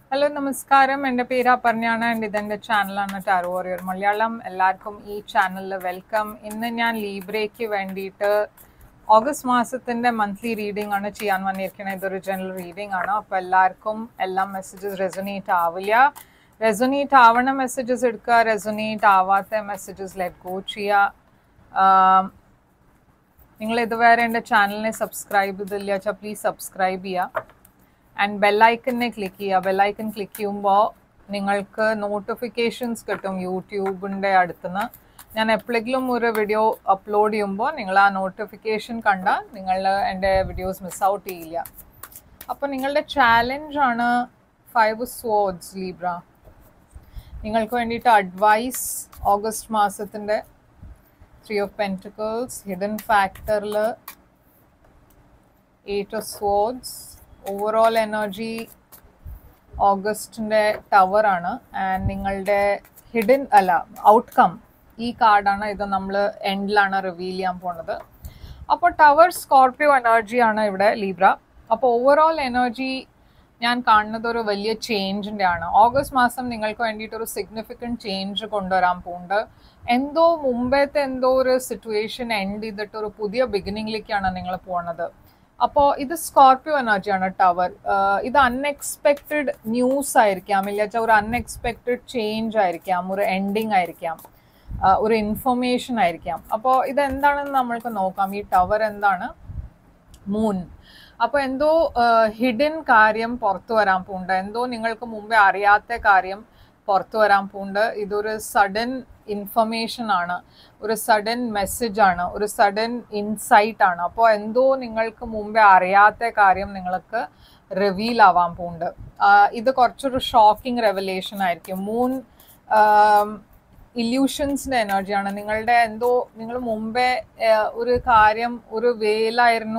hello നമസ്കാരം എൻ്റെ പേര് അപർണയാണ് ആൻഡ് ഇതെൻ്റെ ചാനലാണ് ടാരോ വാറിയർ മലയാളം എല്ലാവർക്കും ഈ ചാനലിൽ വെൽക്കം ഇന്ന് ഞാൻ ലീബ്രയ്ക്ക് വേണ്ടിയിട്ട് ഓഗസ്റ്റ് മാസത്തിൻ്റെ മന്ത്ലി റീഡിംഗ് ആണ് ചെയ്യാൻ വന്നിരിക്കുന്നത് ഇതൊരു ജനറൽ റീഡിംഗ് ആണ് അപ്പോൾ എല്ലാവർക്കും എല്ലാം മെസ്സേജസ് റെസൊനേറ്റ് ആവില്ല റെസൊനേറ്റ് ആവണ മെസ്സേജസ് എടുക്കുക റെസൊനേറ്റ് ആവാത്ത മെസ്സേജസ് ലെറ്റ് ഗോ ചെയ്യുക നിങ്ങൾ ഇതുവരെ എൻ്റെ ചാനലിനെ സബ്സ്ക്രൈബ് ചെയ്തില്ല വെച്ചാൽ പ്ലീസ് സബ്സ്ക്രൈബ് ചെയ്യുക ആൻഡ് ബെല്ലൈക്കനെ ക്ലിക്ക് ചെയ്യുക ബെല്ലൈക്കൺ ക്ലിക്ക് ചെയ്യുമ്പോൾ നിങ്ങൾക്ക് നോട്ടിഫിക്കേഷൻസ് കിട്ടും യൂട്യൂബിൻ്റെ അടുത്തുനിന്ന് ഞാൻ എപ്പോഴെങ്കിലും ഒരു വീഡിയോ അപ്ലോഡ് ചെയ്യുമ്പോൾ നിങ്ങൾ ആ നോട്ടിഫിക്കേഷൻ കണ്ടാൽ നിങ്ങൾ എൻ്റെ വീഡിയോസ് മിസ് ഔട്ട് ചെയ്യില്ല അപ്പോൾ നിങ്ങളുടെ ചാലഞ്ചാണ് ഫൈവ് സ്വേർഡ്സ് ലീബ്ര നിങ്ങൾക്ക് വേണ്ടിയിട്ട് അഡ്വൈസ് ഓഗസ്റ്റ് മാസത്തിൻ്റെ ത്രീ ഓഫ് പെൻറ്റിക്കിൾസ് ഹിഡൻ ഫാക്ടറിൽ eight of swords overall energy ഓഗസ്റ്റിൻ്റെ ടവറാണ് ആൻഡ് നിങ്ങളുടെ ഹിഡൻ അല്ല ഔട്ട്കം ഈ കാർഡാണ് ഇത് നമ്മൾ എൻഡിലാണ് റിവീൽ ചെയ്യാൻ പോണത് അപ്പോൾ ടവർ സ്കോർപ്പിയോ എനർജിയാണ് ഇവിടെ ലീബ്ര അപ്പോൾ ഓവറോൾ എനർജി ഞാൻ കാണുന്നത് ഒരു വലിയ ചേഞ്ചിൻ്റെ ആണ് ഓഗസ്റ്റ് മാസം നിങ്ങൾക്ക് വേണ്ടിയിട്ട് ഒരു സിഗ്നിഫിക്കൻറ്റ് ചേഞ്ച് കൊണ്ടുവരാൻ പോകുന്നുണ്ട് എന്തോ മുമ്പത്തെ എന്തോ ഒരു സിറ്റുവേഷൻ എൻഡ് ചെയ്തിട്ട് ഒരു പുതിയ ബിഗിനിങ്ങിലേക്കാണ് നിങ്ങൾ പോണത് അപ്പോൾ ഇത് സ്കോർപ്പിയോ എനർജിയാണ് ടവർ ഇത് അൺഎക്സ്പെക്റ്റഡ് ന്യൂസ് ആയിരിക്കാം ഇല്ലാച്ച ഒരു അൺഎക്സ്പെക്റ്റഡ് ചേഞ്ച് ആയിരിക്കാം ഒരു എൻഡിങ് ആയിരിക്കാം ഒരു ഇൻഫർമേഷൻ ആയിരിക്കാം അപ്പോൾ ഇത് എന്താണെന്ന് നമ്മൾക്ക് നോക്കാം ഈ ടവർ എന്താണ് മൂൺ അപ്പോൾ എന്തോ ഹിഡൻ കാര്യം പുറത്തു വരാൻ പോകുന്നുണ്ട് എന്തോ നിങ്ങൾക്ക് മുമ്പേ അറിയാത്ത കാര്യം പുറത്തു വരാൻ പോകുന്നുണ്ട് ഇതൊരു സഡൻ ഇൻഫർമേഷൻ ആണ് ഒരു സഡൻ മെസ്സേജ് ആണ് ഒരു സഡൻ ഇൻസൈറ്റ് ആണ് അപ്പോൾ എന്തോ നിങ്ങൾക്ക് മുമ്പേ അറിയാത്ത കാര്യം നിങ്ങൾക്ക് റിവീൽ ആവാൻ പോകുന്നുണ്ട് ഇത് കുറച്ചൊരു ഷോക്കിംഗ് റെവലേഷൻ ആയിരിക്കും മൂൺ ഇല്യൂഷൻസിൻ്റെ എനർജിയാണ് നിങ്ങളുടെ എന്തോ നിങ്ങൾ മുമ്പേ ഒരു കാര്യം ഒരു വേലായിരുന്നു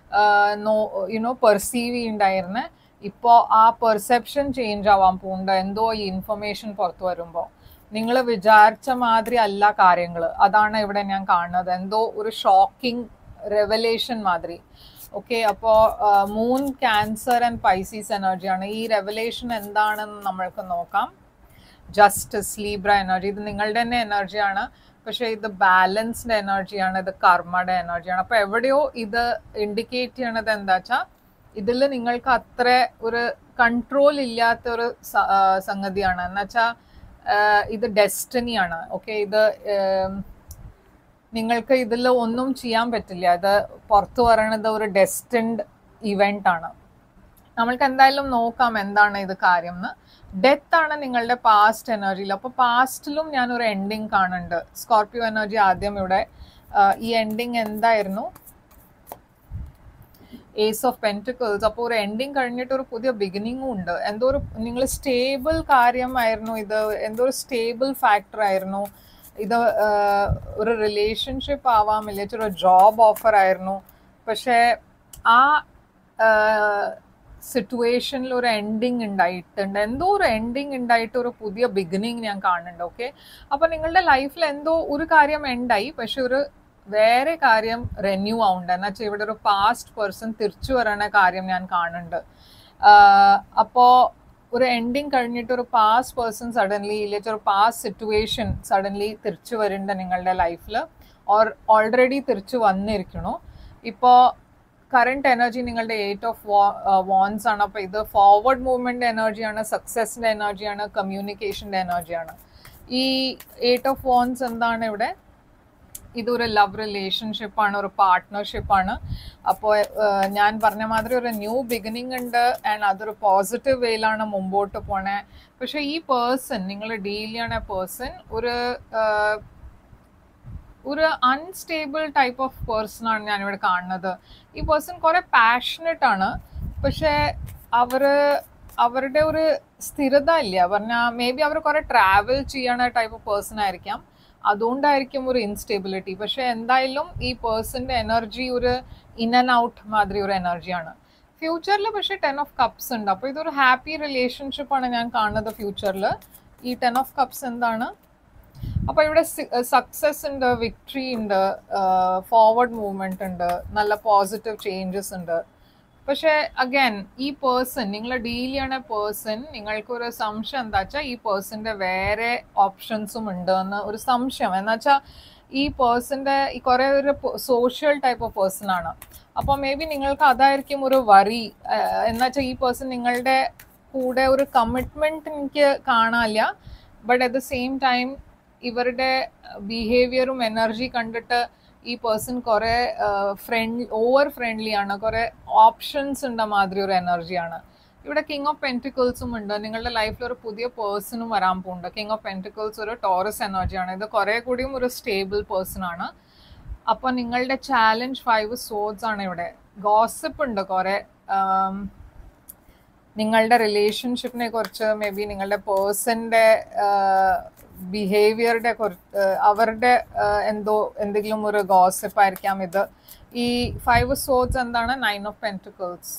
യുനോ പെർസീവ് ചെയ്യുന്നുണ്ടായിരുന്നേ ഇപ്പോൾ ആ പെർസെപ്ഷൻ ചേഞ്ച് ആവാൻ പോകുന്നുണ്ട് എന്തോ ഈ ഇൻഫർമേഷൻ പുറത്തു വരുമ്പോൾ നിങ്ങൾ വിചാരിച്ച മാതിരി അല്ല കാര്യങ്ങൾ അതാണ് ഇവിടെ ഞാൻ കാണുന്നത് എന്തോ ഒരു ഷോക്കിംഗ് റെവലേഷൻ മാതിരി ഓക്കെ അപ്പോൾ മൂൺ ക്യാൻസർ ആൻഡ് പൈസീസ് എനർജിയാണ് ഈ റെവലേഷൻ എന്താണെന്ന് നമ്മൾക്ക് നോക്കാം ജസ്റ്റിസ് ലീബ്ര എനർജി ഇത് നിങ്ങളുടെ തന്നെ എനർജിയാണ് പക്ഷേ ഇത് ബാലൻസ്ഡ് എനർജിയാണ് ഇത് കർമ്മയുടെ എനർജിയാണ് അപ്പോൾ എവിടെയോ ഇത് ഇൻഡിക്കേറ്റ് ചെയ്യണത് എന്താ വെച്ചാൽ ഇതിൽ നിങ്ങൾക്ക് അത്ര ഒരു കൺട്രോൾ ഇല്ലാത്ത ഒരു സംഗതിയാണ് എന്നുവെച്ചാൽ ഇത് ഡെസ്റ്റിനിയാണ് ഓക്കെ ഇത് നിങ്ങൾക്ക് ഇതിൽ ഒന്നും ചെയ്യാൻ പറ്റില്ല ഇത് പുറത്തു പറയണത് ഒരു ഡെസ്റ്റിൻഡ് ഇവൻ്റ് ആണ് നമ്മൾക്ക് എന്തായാലും നോക്കാം എന്താണ് ഇത് കാര്യം എന്ന് ഡെത്ത് ആണ് നിങ്ങളുടെ പാസ്റ്റ് എനർജിയിൽ അപ്പോൾ പാസ്റ്റിലും ഞാൻ ഒരു എൻഡിങ് കാണുന്നുണ്ട് സ്കോർപ്പിയോ എനർജി ആദ്യം ഇവിടെ ഈ എൻഡിങ് എന്തായിരുന്നു ഏസ് ഓഫ് പെൻറ്റിക്കിൾസ് അപ്പോൾ ഒരു എൻഡിങ് കഴിഞ്ഞിട്ട് ഒരു പുതിയ ബിഗിനിങ്ങും ഉണ്ട് എന്തോ ഒരു നിങ്ങൾ സ്റ്റേബിൾ കാര്യമായിരുന്നു ഇത് എന്തോ ഒരു സ്റ്റേബിൾ ഫാക്ടർ ആയിരുന്നു ഇത് ഒരു റിലേഷൻഷിപ്പ് ആവാം ഇല്ലെങ്കിൽ ഒരു ജോബ് ഓഫർ ആയിരുന്നു പക്ഷേ ആ സിറ്റുവേഷനിൽ ഒരു എൻഡിങ് ഉണ്ടായിട്ടുണ്ട് എന്തോ ഒരു എൻഡിങ് ഉണ്ടായിട്ട് ഒരു പുതിയ ബിഗിനിങ് ഞാൻ കാണുന്നുണ്ട് ഓക്കെ അപ്പോൾ നിങ്ങളുടെ ലൈഫിൽ എന്തോ ഒരു കാര്യം എൻഡായി പക്ഷെ ഒരു വേറെ കാര്യം റെന്യൂ ആവുന്നുണ്ട് എന്ന് വെച്ചാൽ ഇവിടെ ഒരു പാസ്റ്റ് പേഴ്സൺ തിരിച്ചു വരണ കാര്യം ഞാൻ കാണുന്നുണ്ട് അപ്പോൾ ഒരു എൻഡിങ് കഴിഞ്ഞിട്ട് ഒരു പാസ്റ്റ് പേഴ്സൺ സഡൻലി ഇല്ലെങ്കിൽ ഒരു പാസ്റ്റ് സിറ്റുവേഷൻ സഡൻലി തിരിച്ചു വരുന്നുണ്ട് നിങ്ങളുടെ ലൈഫിൽ ഓർ ഓൾറെഡി തിരിച്ചു വന്നിരിക്കണു ഇപ്പോൾ കറണ്ട് എനർജി നിങ്ങളുടെ എയ്റ്റ് ഓഫ് വോൺസ് ആണ് അപ്പോൾ ഇത് ഫോർവേഡ് മൂവ്മെൻ്റ് എനർജിയാണ് സക്സസിൻ്റെ എനർജിയാണ് കമ്മ്യൂണിക്കേഷൻ്റെ എനർജിയാണ് ഈ എയ്റ്റ് ഓഫ് വോൺസ് എന്താണ് ഇവിടെ ഇതൊരു ലവ് റിലേഷൻഷിപ്പാണ് ഒരു പാർട്ട്ണർഷിപ്പാണ് അപ്പോൾ ഞാൻ പറഞ്ഞ മാതിരി ഒരു ന്യൂ ബിഗിനിങ് ഉണ്ട് ആൻഡ് അതൊരു പോസിറ്റീവ് വേയിലാണ് മുമ്പോട്ട് പോണേ പക്ഷെ ഈ പേഴ്സൺ നിങ്ങൾ ഡീൽ ചെയ്യണ പേഴ്സൺ ഒരു ഒരു അൺസ്റ്റേബിൾ ടൈപ്പ് ഓഫ് പേഴ്സൺ ആണ് ഞാനിവിടെ കാണുന്നത് ഈ പേഴ്സൺ കുറെ പാഷനറ്റ് ആണ് പക്ഷെ അവർ അവരുടെ ഒരു സ്ഥിരത ഇല്ല പറഞ്ഞാൽ മേ ബി അവർ കുറെ ട്രാവൽ ചെയ്യണ ടൈപ്പ് ഓഫ് പേഴ്സൺ ആയിരിക്കാം അതുകൊണ്ടായിരിക്കും ഒരു ഇൻസ്റ്റേബിലിറ്റി പക്ഷെ എന്തായാലും ഈ പേഴ്സന്റെ എനർജി ഒരു ഇൻ ആൻഡ് ഔട്ട് മാതിരി ഒരു എനർജിയാണ് ഫ്യൂച്ചറിൽ പക്ഷേ ടെൻ ഓഫ് കപ്സ് ഉണ്ട് അപ്പോൾ ഇതൊരു ഹാപ്പി റിലേഷൻഷിപ്പാണ് ഞാൻ കാണുന്നത് ഫ്യൂച്ചറിൽ ഈ ടെൻ ഓഫ് കപ്സ് എന്താണ് അപ്പോൾ ഇവിടെ സക്സസ് ഉണ്ട് വിക്ടറി ഉണ്ട് ഫോർവേഡ് മൂവ്മെന്റ് ഉണ്ട് നല്ല പോസിറ്റീവ് ചേഞ്ചസ് ഉണ്ട് പക്ഷെ അഗൈൻ ഈ പേഴ്സൺ നിങ്ങൾ ഡീൽ ചെയ്യണ പേഴ്സൺ നിങ്ങൾക്കൊരു സംശയം എന്താ വെച്ചാൽ ഈ പേഴ്സന്റെ വേറെ ഓപ്ഷൻസും ഉണ്ട് എന്ന് ഒരു സംശയം എന്ന് വെച്ചാൽ ഈ പേഴ്സന്റെ ഈ കുറെ ഒരു സോഷ്യൽ ടൈപ്പ് ഓഫ് പേഴ്സൺ ആണ് അപ്പോൾ മേ ബി നിങ്ങൾക്ക് അതായിരിക്കും ഒരു വറി എന്ന് വെച്ചാൽ ഈ പേഴ്സൺ നിങ്ങളുടെ കൂടെ ഒരു കമ്മിറ്റ്മെന്റ് എനിക്ക് കാണാനില്ല but at the same time ഇവരുടെ ബിഹേവിയറും എനർജി കണ്ടിട്ട് ഈ പേഴ്സൺ കുറെ ഫ്രണ്ട് ഓവർ ഫ്രണ്ട്ലി ആണ് കുറെ ഓപ്ഷൻസ് ഉണ്ട മാതിരി ഒരു എനർജിയാണ് ഇവിടെ കിങ് ഓഫ് പെന്റിക്കിൾസും ഉണ്ട് നിങ്ങളുടെ ലൈഫിൽ ഒരു പുതിയ പേഴ്സണും വരാൻ പോകുന്നുണ്ട് കിങ് ഓഫ് പെന്റിക്കിൾസ് ഒരു ടോറസ് എനർജിയാണ് ഇത് കുറെ കൂടിയും ഒരു സ്റ്റേബിൾ പേഴ്സൺ ആണ് അപ്പൊ നിങ്ങളുടെ ചാലഞ്ച് ഫൈവ് സോഡ്സ് ആണ് ഇവിടെ ഗോസിപ്പ് ഉണ്ട് കുറെ നിങ്ങളുടെ റിലേഷൻഷിപ്പിനെ കുറിച്ച് മേ ബി നിങ്ങളുടെ പേഴ്സന്റെ ബിഹേവിയറുടെ അവരുടെ എന്തോ എന്തെങ്കിലും ഒരു ഗോസിപ്പ് ആയിരിക്കാം ഇത് ഈ ഫൈവ് സോഡ്സ് എന്താണ് നയൻ ഓഫ് പെന്റിക്കിൾസ്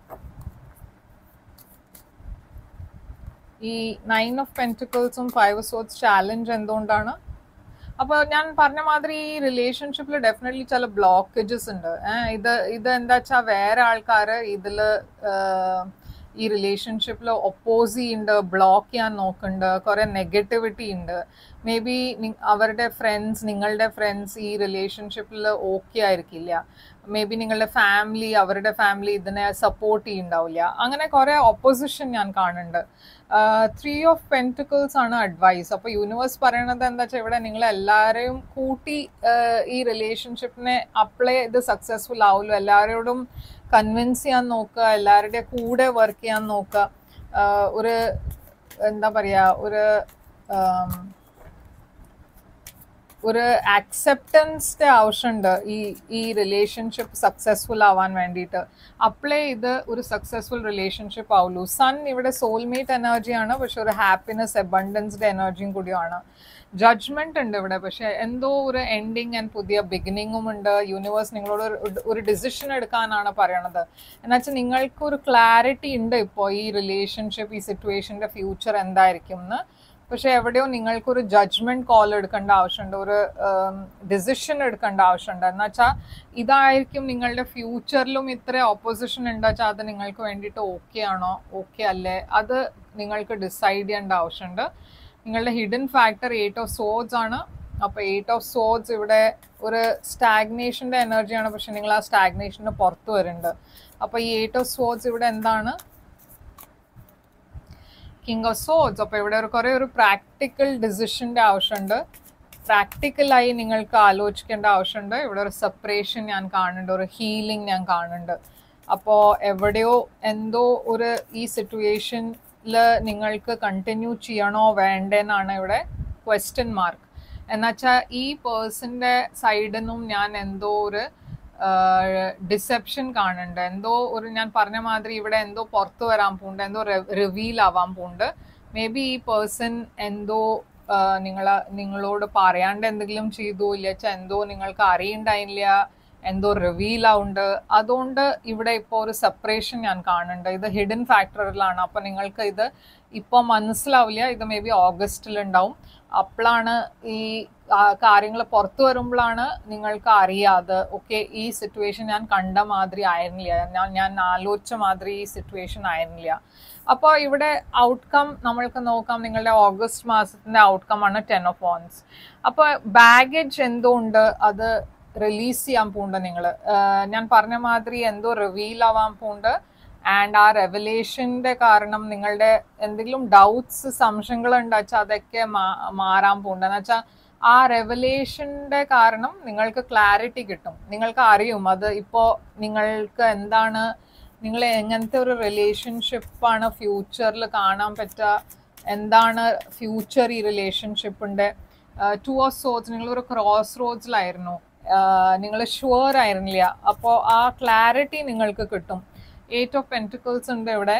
ഈ നയൻ ഓഫ് പെന്റിക്കിൾസും ഫൈവ് സോഡ്സ് ചാലഞ്ച് എന്തുകൊണ്ടാണ് അപ്പോൾ ഞാൻ പറഞ്ഞ മാതിരി ഈ റിലേഷൻഷിപ്പിൽ ഡെഫിനറ്റ്ലി ചില ബ്ലോക്കേജസ് ഉണ്ട് ഇത് ഇത് എന്താ വെച്ചാൽ വേറെ ആൾക്കാർ ഇതിൽ ഈ റിലേഷൻഷിപ്പിൽ ഒപ്പോസ് ചെയ്യുന്നുണ്ട് ബ്ലോക്ക് ചെയ്യാൻ നോക്കുന്നുണ്ട് കുറെ നെഗറ്റിവിറ്റി ഉണ്ട് മേ ബി അവരുടെ ഫ്രണ്ട്സ് നിങ്ങളുടെ ഫ്രണ്ട്സ് ഈ റിലേഷൻഷിപ്പിൽ ഓക്കെ ആയിരിക്കില്ല മേ ബി നിങ്ങളുടെ ഫാമിലി അവരുടെ ഫാമിലി ഇതിനെ സപ്പോർട്ട് ചെയ്യുന്നുണ്ടാവില്ല അങ്ങനെ കുറെ ഓപ്പോസിഷൻ ഞാൻ കാണുന്നുണ്ട് ത്രീ ഓഫ് പെൻറ്റിക്കിൾസ് ആണ് അഡ്വൈസ് അപ്പോൾ യൂണിവേഴ്സ് പറയണത് എന്താ വെച്ചാൽ ഇവിടെ നിങ്ങൾ എല്ലാവരെയും കൂട്ടി ഈ റിലേഷൻഷിപ്പിനെ അപ്ലൈ ചെയ്ത് സക്സസ്ഫുൾ ആവുമല്ലോ എല്ലാവരോടും കൺവിൻസ് ചെയ്യാൻ നോക്കുക എല്ലാവരുടെ കൂടെ വർക്ക് ചെയ്യാൻ നോക്കുക ഒരു എന്താ പറയാ ഒരു ഒരു ആക്സെപ്റ്റൻസിന്റെ ആവശ്യമുണ്ട് ഈ ഈ റിലേഷൻഷിപ്പ് സക്സസ്ഫുൾ ആവാൻ വേണ്ടിയിട്ട് അപ്ലൈ ചെയ്ത് ഒരു സക്സസ്ഫുൾ റിലേഷൻഷിപ്പ് ആവുള്ളൂ സൺ ഇവിടെ സോൾമേറ്റ് എനർജിയാണ് പക്ഷെ ഒരു ഹാപ്പിനെസ് എബണ്ടൻസ്ഡ് എനർജിയും കൂടിയാണ് ജഡ്ജ്മെന്റ് ഉണ്ട് ഇവിടെ പക്ഷെ എന്തോ ഒരു എൻഡിങ് ആൻഡ് പുതിയ ബിഗിനിങ്ങും ഉണ്ട് യൂണിവേഴ്സ് നിങ്ങളോട് ഒരു ഡിസിഷൻ എടുക്കാനാണ് പറയണത് എന്നുവെച്ചാൽ നിങ്ങൾക്ക് ഒരു ക്ലാരിറ്റി ഉണ്ട് ഇപ്പോൾ ഈ റിലേഷൻഷിപ്പ് ഈ സിറ്റുവേഷന്റെ ഫ്യൂച്ചർ എന്തായിരിക്കും എന്ന് പക്ഷെ എവിടെയോ നിങ്ങൾക്കൊരു ജഡ്ജ്മെന്റ് കോൾ എടുക്കേണ്ട ആവശ്യമുണ്ട് ഒരു ഡിസിഷൻ എടുക്കേണ്ട ആവശ്യമുണ്ട് എന്ന് വെച്ചാൽ ഇതായിരിക്കും നിങ്ങളുടെ ഫ്യൂച്ചറിലും ഇത്ര ഓപ്പോസിഷൻ ഉണ്ട് വെച്ചാൽ അത് നിങ്ങൾക്ക് വേണ്ടിയിട്ട് ഓക്കെ ആണോ ഓക്കെ അല്ലേ അത് നിങ്ങൾക്ക് ഡിസൈഡ് ചെയ്യേണ്ട ആവശ്യമുണ്ട് നിങ്ങളുടെ hidden factor eight of swords ആണ് അപ്പോൾ എയ്റ്റ് ഓഫ് സോഡ്സ് ഇവിടെ ഒരു സ്റ്റാഗ്നേഷൻ്റെ എനർജിയാണ് പക്ഷെ നിങ്ങൾ ആ സ്റ്റാഗ്നേഷന് പുറത്ത് വരുന്നുണ്ട് അപ്പോൾ ഈ എയ്റ്റ് ഓഫ് സോഡ്സ് ഇവിടെ എന്താണ് കിങ് ഓഫ് സോഡ്സ് അപ്പോൾ ഇവിടെ ഒരു കുറേ ഒരു പ്രാക്ടിക്കൽ ഡിസിഷൻ്റെ ആവശ്യമുണ്ട് പ്രാക്ടിക്കലായി നിങ്ങൾക്ക് ആലോചിക്കേണ്ട ആവശ്യമുണ്ട് ഇവിടെ ഒരു സെപ്പറേഷൻ ഞാൻ കാണുന്നുണ്ട് ഒരു ഹീലിംഗ് ഞാൻ കാണുന്നുണ്ട് അപ്പോൾ എവിടെയോ എന്തോ ഒരു ഈ സിറ്റുവേഷനിൽ നിങ്ങൾക്ക് കണ്ടിന്യൂ ചെയ്യണോ വേണ്ടെന്നാണ് ഇവിടെ ക്വസ്റ്റ്യൻ മാർക്ക് എന്നുവെച്ചാൽ ഈ പേഴ്സൻ്റെ സൈഡിൽ നിന്നും ഞാൻ എന്തോ ഒരു ഡിസെപ്ഷൻ കാണുന്നുണ്ട് എന്തോ ഒരു ഞാൻ പറഞ്ഞ മാതിരി ഇവിടെ എന്തോ പുറത്തു വരാൻ പോകുന്നുണ്ട് എന്തോ റിവീൽ ആവാൻ പോകുന്നുണ്ട് മേ ബി ഈ പേഴ്സൺ എന്തോ നിങ്ങൾ നിങ്ങളോട് പറയാണ്ട് എന്തെങ്കിലും ചെയ്തു ഇല്ല വെച്ചാൽ എന്തോ നിങ്ങൾക്ക് അറിയണ്ടായില്ല എന്തോ റിവീൽ ആവുണ്ട് അതുകൊണ്ട് ഇവിടെ ഇപ്പോൾ ഒരു സെപ്പറേഷൻ ഞാൻ കാണുന്നുണ്ട് ഇത് ഹിഡൻ ഫാക്ടറിലാണ് അപ്പം നിങ്ങൾക്ക് ഇത് ഇപ്പോൾ മനസ്സിലാവില്ല ഇത് മേ ബി ഓഗസ്റ്റിൽ ഉണ്ടാവും അപ്പോഴാണ് ഈ കാര്യങ്ങൾ പുറത്തു വരുമ്പോഴാണ് നിങ്ങൾക്ക് അറിയാതെ ഓക്കെ ഈ സിറ്റുവേഷൻ ഞാൻ കണ്ട മാതിരി ആയിരുന്നില്ല ഞാൻ ഞാൻ ആലോചിച്ച മാതിരി ഈ സിറ്റുവേഷൻ ആയിരുന്നില്ല അപ്പോൾ ഇവിടെ ഔട്ട്കം നമ്മൾക്ക് നോക്കാം നിങ്ങളുടെ ഓഗസ്റ്റ് മാസത്തിന്റെ ഔട്ട്കം ആണ് ടെൻ ഓഫ് വോൺസ് അപ്പോൾ ബാഗേജ് എന്തോ ഉണ്ട് അത് റിലീസ് ചെയ്യാൻ പോകുന്നുണ്ട് നിങ്ങൾ ഞാൻ പറഞ്ഞ മാതിരി എന്തോ റിവീൽ ആവാൻ പോകുന്നുണ്ട് ആൻഡ് ആ റെവലേഷന്റെ കാരണം നിങ്ങളുടെ എന്തെങ്കിലും ഡൗട്ട്സ് സംശയങ്ങൾ ഉണ്ടാച്ചാൽ അതൊക്കെ മാറാൻ പോകുന്നുണ്ട് എന്ന് വെച്ചാൽ ആ റെവലേഷന്റെ കാരണം നിങ്ങൾക്ക് ക്ലാരിറ്റി കിട്ടും നിങ്ങൾക്ക് അറിയും അത് ഇപ്പോൾ നിങ്ങൾക്ക് എന്താണ് നിങ്ങൾ എങ്ങനത്തെ ഒരു റിലേഷൻഷിപ്പാണ് ഫ്യൂച്ചറിൽ കാണാൻ പറ്റുക എന്താണ് ഫ്യൂച്ചർ ഈ റിലേഷൻഷിപ്പിന്റെ ടു ഓഫ് സോഡ്സ് നിങ്ങളൊരു ക്രോസ് റോഡ്സിലായിരുന്നു നിങ്ങൾ ഷുവർ ആയിരുന്നില്ല അപ്പോൾ ആ ക്ലാരിറ്റി നിങ്ങൾക്ക് കിട്ടും എയ്റ്റ് ഓഫ് പെൻറ്റിക്കിൾസ് ഉണ്ട് ഇവിടെ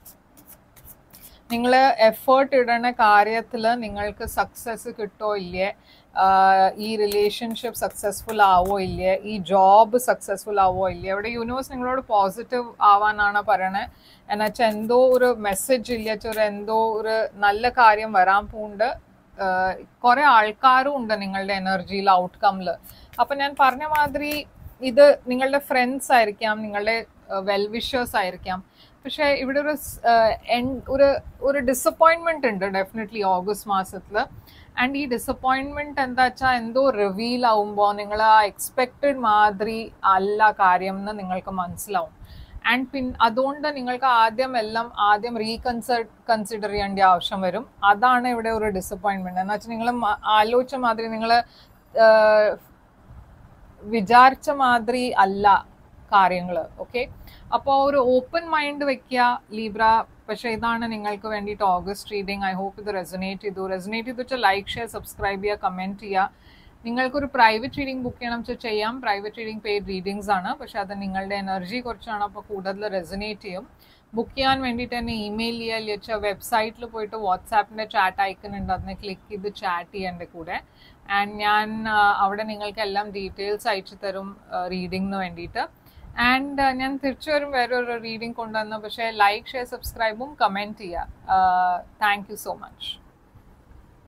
നിങ്ങൾ എഫേർട്ട് ഇടണ കാര്യത്തിൽ നിങ്ങൾക്ക് സക്സസ് കിട്ടോ ഇല്ലേ ഈ റിലേഷൻഷിപ്പ് സക്സസ്ഫുൾ ആവോ ഇല്ലേ ഈ ജോബ് സക്സസ്ഫുൾ ആവോ ഇല്ലേ അവിടെ യൂണിവേഴ്സ് നിങ്ങളോട് പോസിറ്റീവ് ആവാനാണ് പറയണേ എന്നുവെച്ചാൽ എന്തോ ഒരു മെസ്സേജ് ഇല്ല ഒരു എന്തോ ഒരു നല്ല കാര്യം വരാൻ പോകുന്നുണ്ട് കുറെ ആൾക്കാരും ഉണ്ട് നിങ്ങളുടെ എനർജിയിൽ ഔട്ട്കമ്മിൽ അപ്പൊ ഞാൻ പറഞ്ഞ മാതിരി ഇത് നിങ്ങളുടെ ഫ്രണ്ട്സ് ആയിരിക്കാം നിങ്ങളുടെ വെൽ വിഷേഴ്സ് ആയിരിക്കാം പക്ഷെ ഇവിടെ ഒരു സ്- ആ, en- ഒരു ഒരു ഡിസപ്പോയിൻമെന്റ് ഉണ്ട് ഡെഫിനറ്റ്ലി ഓഗസ്റ്റ് മാസത്തിൽ ആൻഡ് ഈ ഡിസപ്പോയിൻമെന്റ് എന്താ വെച്ചാൽ എന്തോ റിവീൽ ആവുമ്പോൾ നിങ്ങൾ ആ എക്സ്പെക്റ്റഡ് മാതിരി അല്ല കാര്യം എന്ന് നിങ്ങൾക്ക് മനസ്സിലാവും ആൻഡ് പിൻ അതുകൊണ്ട് നിങ്ങൾക്ക് ആദ്യം എല്ലാം ആദ്യം റീകൺസിഡർ കൺസിഡർ ചെയ്യേണ്ട ആവശ്യം വരും അതാണ് ഇവിടെ ഒരു ഡിസപ്പോയിൻമെന്റ് എന്ന് വെച്ചാൽ നിങ്ങൾ ആലോചിച്ച മാതിരി നിങ്ങൾ വിചാരിച്ച മാതിരി അല്ല കാര്യങ്ങൾ ഓക്കെ അപ്പോൾ ഒരു ഓപ്പൺ മൈൻഡ് വെക്കുക ലീബ്ര പക്ഷേ ഇതാണ് നിങ്ങൾക്ക് വേണ്ടിയിട്ട് ഓഗസ്റ്റ് റീഡിങ് ഐ ഹോപ്പ് ഇത് റെസനേറ്റ് ചെയ്തു റെസനേറ്റ് ചെയ്തു വെച്ചാൽ ലൈക്ക് ഷെയർ സബ്സ്ക്രൈബ് ചെയ്യുക കമൻറ്റ് ചെയ്യുക നിങ്ങൾക്കൊരു പ്രൈവറ്റ് റീഡിംഗ് ബുക്ക് ചെയ്യണം വെച്ചാൽ ചെയ്യാം പ്രൈവറ്റ് റീഡിംഗ് പെയ്ഡ് റീഡിങ്സ് ആണ് പക്ഷെ അത് നിങ്ങളുടെ എനർജി കുറച്ചാണ് അപ്പോൾ കൂടുതൽ റെസനേറ്റ് ചെയ്യും ബുക്ക് ചെയ്യാൻ വേണ്ടിയിട്ട് തന്നെ ഇമെയിൽ ചെയ്യുക അല്ലെങ്കിൽ വെച്ചാൽ വെബ്സൈറ്റിൽ പോയിട്ട് വാട്സാപ്പിൻ്റെ ചാറ്റ് ഐക്കൺ ഉണ്ട് അതിനെ ക്ലിക്ക് ചെയ്ത് ചാറ്റ് ചെയ്യേണ്ട കൂടെ ആൻഡ് ഞാൻ ആ, അവിടെ നിങ്ങൾക്ക് എല്ലാം ഡീറ്റെയിൽസ് അയച്ചു തരും റീഡിങ്ങിന് വേണ്ടിയിട്ട് ആൻഡ് ഞാൻ തിരിച്ചു വരും വേറൊരു റീഡിംഗ് കൊണ്ടുവന്നു പക്ഷേ ലൈക്ക് ഷെയർ സബ്സ്ക്രൈബും കമൻറ്റ് ചെയ്യുക താങ്ക് യു സോ മച്ച്